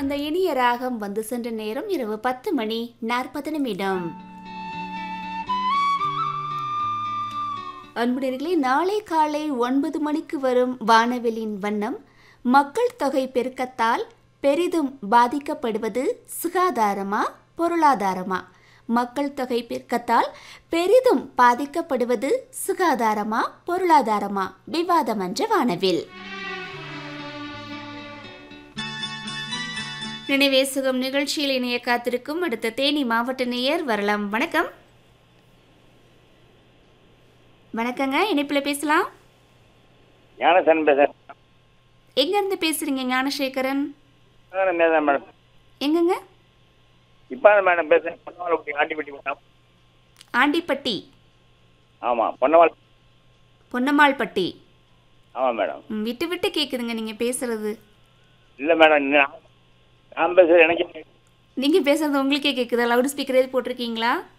அந்த இனிய ராகம் வந்து சென்ற நேரம் இரவு பத்து மணி நாற்பது நிமிடம் அன்புடர்களே நாளை காலை ஒன்பது மணிக்கு வரும் வானவெளியின் வண்ணம் மக்கள் தொகை பெருக்கத்தால் பெரிதும் பாதிக்கப்படுவது சுகாதாரமா பொருளாதாரமா மக்கள் தொகை பெருக்கத்தால் பெரிதும் பாதிக்கப்படுவது சுகாதாரமா பொருளாதாரமா விவாதமன்ற வானவில் நினைவே சுகம் நிகழ்ச்சியில் இணைய காத்திருக்கும் அடுத்த தேனி மாவட்ட நேயர் வரலாம் வணக்கம் வணக்கங்க இணைப்பில் பேசலாம் ஞானசன் பேசுறேன் எங்கேருந்து பேசுறீங்க ஞானசேகரன் மேடம் மேடம் எங்கங்க இப்போ மேடம் பேசுறேன் பொன்னவாள் ஆண்டிப்பட்டி மேடம் ஆண்டிப்பட்டி ஆமாம் பொன்னவாள் பொன்னம்மாள்பட்டி ஆமாம் மேடம் ம், விட்டு விட்டு கேட்குதுங்க நீங்கள் பேசுறது இல்லை மேடம் நான் நான் பேசுகிறேன் எனக்கு நீங்கள் பேசுறது உங்களுக்கே கேட்குதா லவுட் ஸ்பீக்கர் எது போட்டிருக்கீங்களா